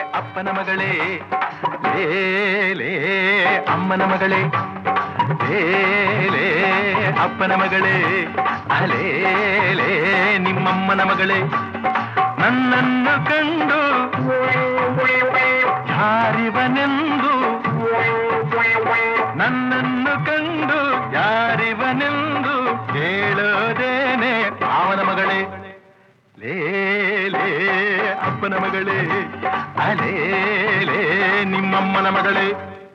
ಅಪ್ಪನ ಮಗಳೇ ಲೇ ಲೇ ಅಮ್ಮನ ಮಗಳೇ ಲೇ ಲೇ ಅಪ್ಪನ ಮಗಳೇ ಅಲೇ ಲೇ ನಿಮ್ಮಮ್ಮನ ಮಗಳೇ ನನ್ನನ್ನು ಕಂಡು ಯಾರಿವನೆಂದು ನನ್ನನ್ನು ಕಂಡು ಯಾರಿವನೆಂದು ಕೇಳೋದೇನೆ ಅವನ ಮಗಳೇ ಲೇ ಲೇ ಅಪ್ಪನ ಮಗಳೇ ಅಲೇ ಲೇ ನಿಮ್ಮಮ್ಮನ ಮಗಳೇ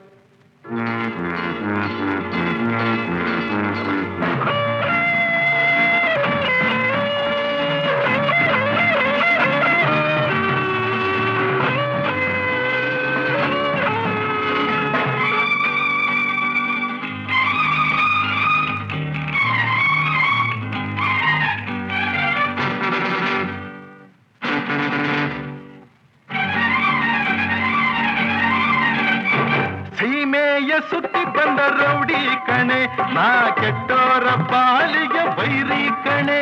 ಸೀಮೆಯ ಸುತ್ತಿ ಬಂದ ರೌಡಿ ಕಣೆ ನಾ ಕೆಟ್ಟೋರ ಬಾಲಿಗೆ ಬೈರಿ ಕಣೆ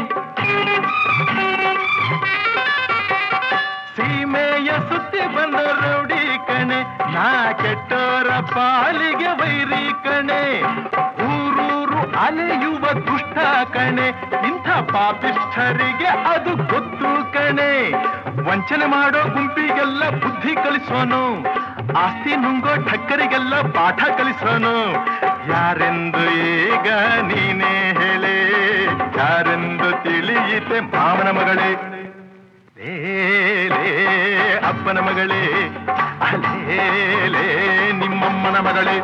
ಸೀಮೆಯ ಸುತ್ತಿ ಬಂದ ರೌಡಿ ಕಣೆ ನಾ ಕೆಟ್ಟೋರ ಪಾಲಿಗೆ ವೈರಿ ಕಣೆ ಊರೂರು ಅಲೆಯುವ ದುಷ್ಟ ಕಣೆ ಇಂಥ ಪಾಪಿಷ್ಠರಿಗೆ ಅದು ಗೊತ್ತು ಕಣೆ ವಂಚನೆ ಮಾಡೋ ಗುಂಪಿಗೆಲ್ಲ ಬುದ್ಧಿ ಕಲಿಸೋನು ಆಸ್ತಿ ನುಂಗೋ ಠಕ್ಕರಿಗೆಲ್ಲ ಪಾಠ ಕಲಿಸೋನು ಯಾರೆಂದು ಈಗ ನೀನೇ ಹೇಳೆ ಯಾರೆಂದು ತಿಳಿಯಿತೆ ಮಾವನ ಮಗಳೇ ಲೇ ಲೇ ಅಪ್ಪನ ಮಗಳೇ ಅಲೇ ಲೇ ನಿಮ್ಮಮ್ಮನ ಮಗಳೇ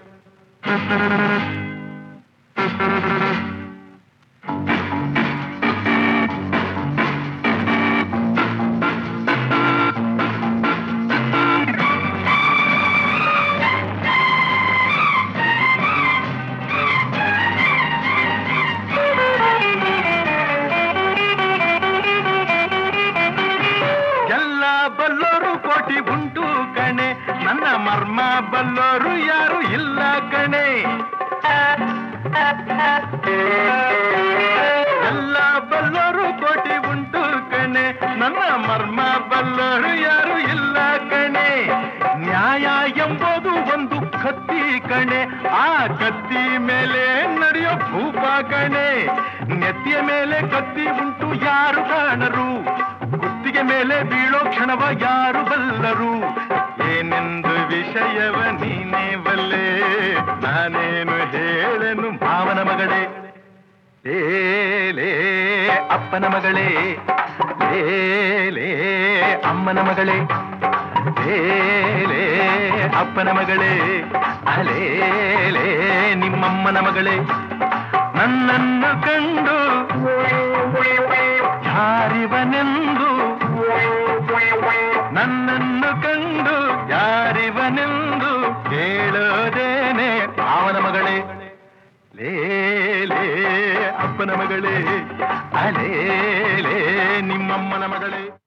ಎಲ್ಲ ಬಲ್ಲೋರು ಕೋಟಿ ಉಂಟು ಕಣೆ ನನ್ನ ಮರ್ಮ ಬಲ್ಲೋರು ಯಾರು ಇಲ್ಲ ಕಣೆ ಎಲ್ಲ ಬಲ್ಲೋರು ಕೋಟಿ ಉಂಟು ಕಣೆ ನನ್ನ ಮರ್ಮ ಬಲ್ಲೋರು ಯಾರು ಇಲ್ಲ ಕಣೆ ನ್ಯಾಯ ಎಂಬುದು ಒಂದು ಕತ್ತಿ ಕಣೆ ಆ ಕತ್ತಿ ಮೇಲೆ ನಡೆಯೋ ಭೂಪ ಕಣೆ ನೆತ್ತಿಯ ಮೇಲೆ ಕತ್ತಿ ಉಂಟು ಯಾರು ಕಾಣರು ಕುತ್ತಿಗೆ ಮೇಲೆ ಬೀಳೋ ಕ್ಷಣವ ಯಾರು ಬಲ್ಲರು ಏನೆಂದು ವಿಷಯವ ನೀನೇ ಬಲ್ಲೆ ನಾನೇನು ಹೇಳೆನು ಮಾವನ ಮಗಳೇ ಲೇ ಲೇ ಅಪ್ಪನ ಮಗಳೇ ಲೇ ಲೇ ಅಮ್ಮನ ಮಗಳೇ ಲೇ ಲೇ ಅಪ್ಪನ ಮಗಳೇ ಅಲೇ ಲೇ ನಿಮ್ಮಮ್ಮನ ಮಗಳೇ ನನ್ನನ್ನು ಕಂಡು ಯಾರಿವನೆಂದು ನನ್ನನ್ನು ಕಂಡು ಯಾರಿವನೆಂದು ಕೇಳೋದೇನೆ ಅವನ ಮಗಳೇ ಲೇ ಲೇ ಅಪ್ಪನ ಮಗಳೇ ಅಲೇ ಲೇ ನಿಮ್ಮಮ್ಮನ ಮಗಳೇ